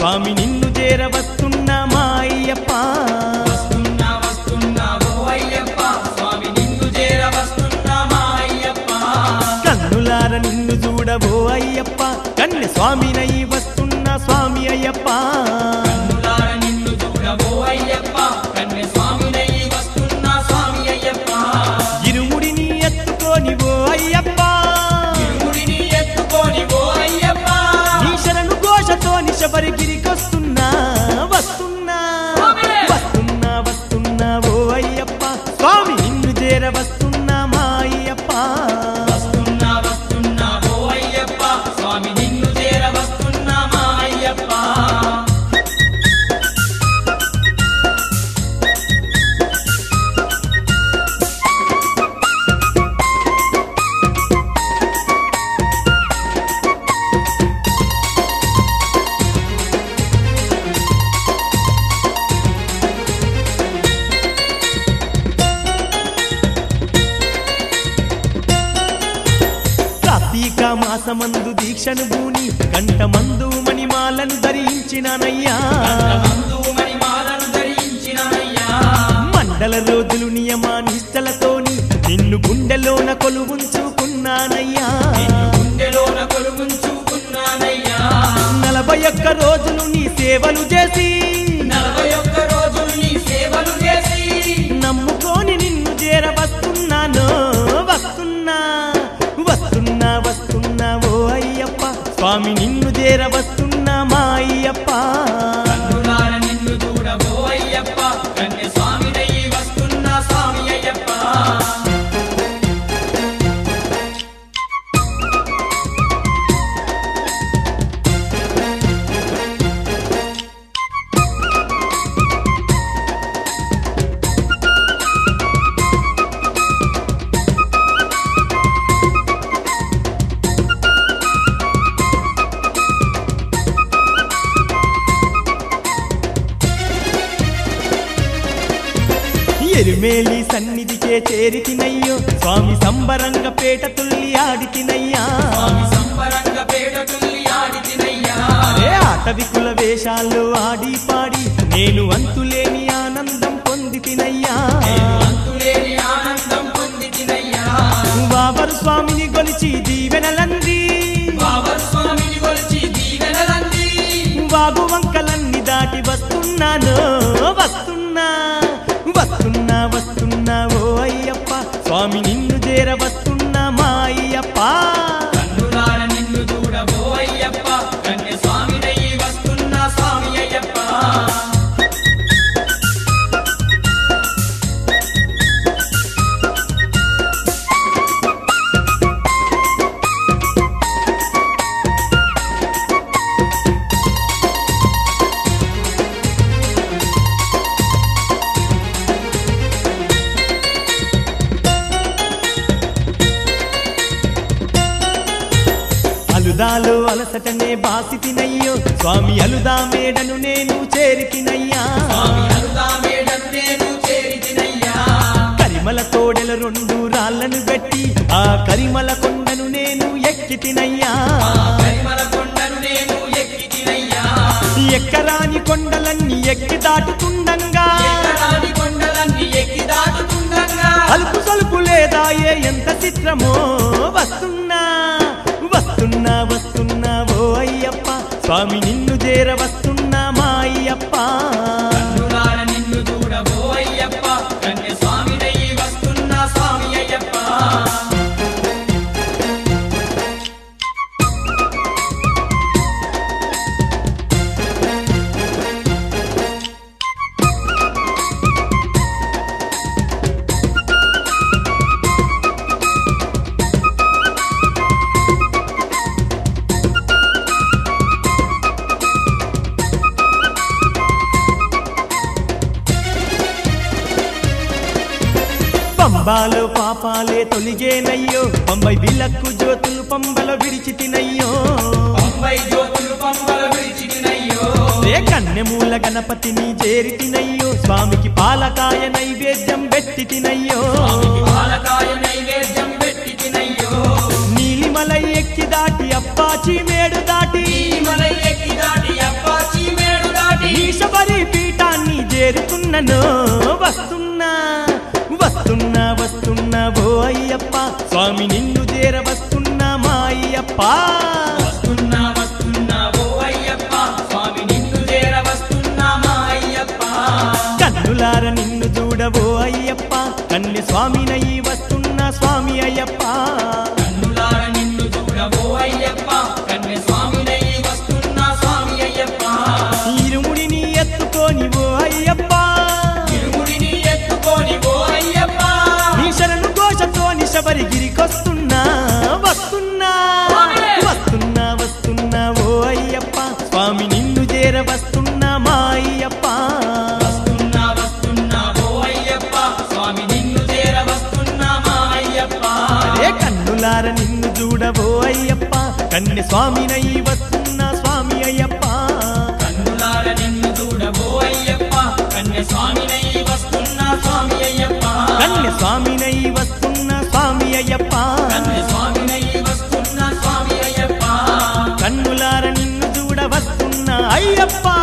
స్వామి నిన్ను చేర వస్తున్నా మా అయ్యప్ప వస్తున్నా వస్తున్నా ఓ అయ్యప్ప స్వామి నిన్ను చేర వస్తున్నా మా అయ్యప్ప కన్నులార నిన్ను చూడవో అయ్యప్ప కన్య స్వామినై వస్తున్నా స్వామి అయ్యప్ప కన్నులార నిన్ను చూడవో అయ్యప్ప కన్య స్వామినై వస్తున్నా స్వామి అయ్యప్ప ఇరుముడిని ఎత్తుకొని ఓ అయ్యప్ప ఇరుముడిని ఎత్తుకొని ఓ అయ్యప్ప నీ శరణు ఘోషతో నిశబరిగిరికొస్తున్నా వస్తున్నా వస్తున్నా వస్తున్నా ఓ అయ్యప్ప స్వామి నిన్ను చేర వస్తున్నా మా అయ్యప్ప వస్తున్నా వస్తున్నా ఓ అయ్యప్ప స్వామి నిన్ను చేర వస్తున్నా మా అయ్యప్ప కార్తీక మాసమందు దీక్షను భూని కంఠమందు మణిమాలను ధరించినానయ్యా మందు మణిమాలను ధరించినయ్యా మండల రోజులు నియమ నిష్టలతోని నిన్ను గుండెలోన కొలువుంచుకున్నానయ్యా గుండెలోన కొలుగుంచుకున్నానయ్యా నలభై ఒక్క రోజులు నీ సేవలు చేసి నలభై ఒక్క రోజులు నీ సేవలు చేసి నమ్ముకొని నిన్ను చేర వస్తున్నాను వస్తున్నా వస్తున్నా వస్తున్నా ఓ అయ్యప్ప స్వామి నిన్ను చేర వస్తున్నా మా అయ్యప్ప కన్నులార నిన్ను చూడబో అయ్యప్ప కన్య స్వామినయ్యి వస్తున్నా స్వామి అయ్యప్ప ఎరుమేలి సన్నిధికే చేరితినయ్యో స్వామి సంబరంగ పేట తుల్లి ఆడితినయ్యా స్వామి సంబరంగ పేట తుల్లి ఆడితినయ్యా అరే ఆటవికుల వేషాల్లో ఆడి పాడి నేను అంతులేని ఆనందం పొందితినయ్యా నేను అంతులేని ఆనందం పొందితినయ్యా వావరు స్వామిని గొలిచి దీవెనలంది బాబర్ స్వామిని కొలిచి దీవెనలంది వాగు వంకలన్నీ దాటి వస్తున్నాను వస్తున్నా వస్తున్నా వస్తున్నా ఓ అయ్యప్ప స్వామి నిన్ను చేర వస్తున్నా మా అయ్యప్ప కన్నులార నిన్ను చూడబో అయ్యప్ప కన్య స్వామినయ్యి వస్తున్నా స్వామి అయ్యప్ప అలుదాలో అలసటనే బాసి తినయ్యో స్వామి అలుదా మేడను నేను చేరితినయ్యా స్వామి అరుదా మేడను నేను చేరితినయ్యా కరిమల తోడెల రెండు రాళ్లను గట్టి ఆ కరిమల కొండను నేను ఎక్కితినయ్యా పరిమళ కొండను నేను ఎక్కితినయ్యా ఎక్కరాని కొండలన్నీ ఎక్కి దాటుతుండంగా ఎక్కడాని కొండలన్నీ ఎక్కి దాటుతుండగా అలుపు సలుపు లేదా ఏ ఎంత చిత్రమో వస్తున్నా వస్తున్నా వస్తున్నా ఓ అయ్యప్ప స్వామి నిన్ను చేర వస్తున్నా మా అయ్యప్ప కన్నులార నిన్ను చూడబో అయ్యప్ప కన్య స్వామినయ్యి వస్తున్నా స్వామి అయ్యప్ప పంబాలో పాపాలే తొలిగేనయ్యో పంబై విలక్కు జ్యోతులు పంబలో విడిచి తినయ్యో పంబై జ్యోతులు పంబల విడిచినయ్యో రే కన్నెమూల గణపతిని చేరి తినయ్యో స్వామికి పాలకాయ నైవేద్యం పెట్టి తినయ్యో పాలకాయ నైవేద్యం పెట్టి తినయ్యో నీలిమలై ఎక్కి దాటి అప్పాచి మేడు దాటి మలై ఎక్కి దాటి అప్పాచి సిరిసిల్లను వస్తున్నా వస్తున్నా వస్తున్నా ఓ అయ్యప్ప స్వామి నిన్ను చేర వస్తున్నా మా అయ్యప్ప వస్తున్నా వస్తున్నా ఓ అయ్యప్ప స్వామి నిన్ను చేర వస్తున్నా మా అయ్యప్ప కన్నులార నిన్ను చూడవో అయ్యప్ప కన్ను స్వామినై వస్తున్నా స్వామి అయ్యప్ప కన్నులార నిన్ను చూడవో అయ్యప్ప కన్య స్వామినై వస్తున్నా స్వామి అయ్యప్ప ఇరుముడిని ఎత్తుకొని ఓ అయ్యప్ప ఇరుముడిని ఎత్తుకొని ఓ అయ్యప్ప నీ శరణు ఘోషతోని శబరిగిరికొస్తున్నా వస్తున్నా వస్తున్నా వస్తున్నా ఓ అయ్యప్ప స్వామి నిన్ను చేర వస్తున్నా మా అయ్యప్ప వస్తున్నా వస్తున్నా ఓ అయ్యప్ప స్వామి నిన్ను చేర వస్తున్నా మా అయ్యప్ప ఏ కన్నులార నిన్ను చూడవో అయ్యప్ప కన్నె స్వామినై వస్తున్నా స్వామి అయ్యప్ప కన్నులార నిన్ను చూడబో అయ్యప్ప కన్య స్వామినై వస్తున్నా స్వామి అయ్యప్ప కన్నె స్వామినై వస్తున్నా స్వామి అయ్యప్ప కన్య స్వామినై వస్తున్నా స్వామి అయ్యప్ప కన్నులార నిన్ను చూడ వస్తున్నా అయ్యప్ప